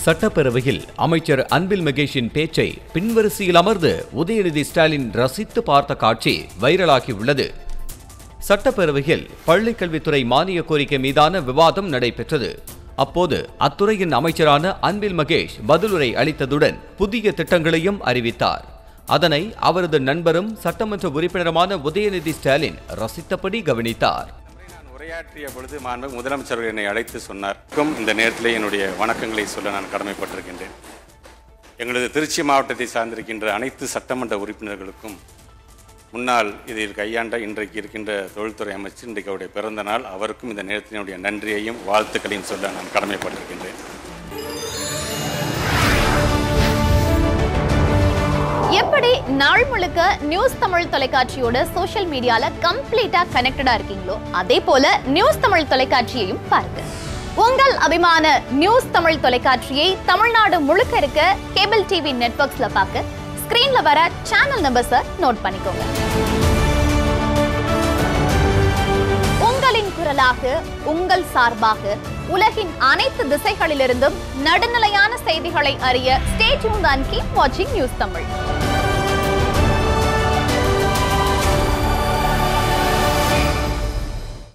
சட்டப்பேரவையில் அமைச்சர் அன்பில் மகேஷின் பேச்சை பின்வரிசையில் அமர்ந்து உதயநிதி ஸ்டாலின் ரசித்து பார்த்த காட்சி வைரலாகியுள்ளது சட்டப்பேரவையில் பள்ளிக்கல்வித்துறை மானிய கோரிக்கை மீதான விவாதம் நடைபெற்றது அப்போது அத்துறையின் அமைச்சரான அன்பில் மகேஷ் பதிலுரை அளித்ததுடன் புதிய திட்டங்களையும் அறிவித்தார் அதனை அவரது நண்பரும் சட்டமன்ற உறுப்பினருமான உதயநிதி ஸ்டாலின் ரசித்தபடி கவனித்தார் நான் உரையாற்றிய பொழுது மாண்பு முதலமைச்சர் என்னை அழைத்து சொன்னார் "க்கும் இந்த நேரத்திலே என்னுடைய வணக்கங்களை சொல்ல நான் கடமைப்பட்டிருக்கின்றேன் எங்களது திருச்சி மாவட்டத்தை சார்ந்திருக்கின்ற அனைத்து சட்டமன்ற உறுப்பினர்களுக்கும் முன்னாள் இதில் கையாண்ட இன்றைக்கு இருக்கின்ற தொழில்துறை அமைச்சர் இன்றைக்கு அவருடைய பிறந்த நாள் அவருக்கும் இந்த நேரத்தில் என்னுடைய நன்றியையும் வாழ்த்துக்களையும் சொல்ல நான் கடமைப்பட்டிருக்கின்றேன் எப்படி நாள் முழுக்க நியூஸ் தமிழ் தொலைக்காட்சியோட சோஷியல் மீடியால கம்ப்ளீட்டா கனெக்டடா இருக்கீங்களோ அதே போல நியூஸ் தமிழ் தொலைக்காட்சியையும் பாருங்க உங்கள் அபிமான நியூஸ் தமிழ் தொலைக்காட்சியை தமிழ்நாடு முழுக்க இருக்க கேபிள் டிவி நெட்வொர்க்ஸ்ல பார்க்க ஸ்கிரீன்ல வர சேனல் நம்பர்ஸை நோட் பண்ணிக்கோங்க உங்களின் குரலாக உங்கள் சார்பாக உலகின் அனைத்து திசைகளிலிருந்தும் நடுநிலையான செய்திகளை அறிய ஸ்டே டியூன் அண்ட் கீப் வாட்சிங் நியூஸ் தமிழ்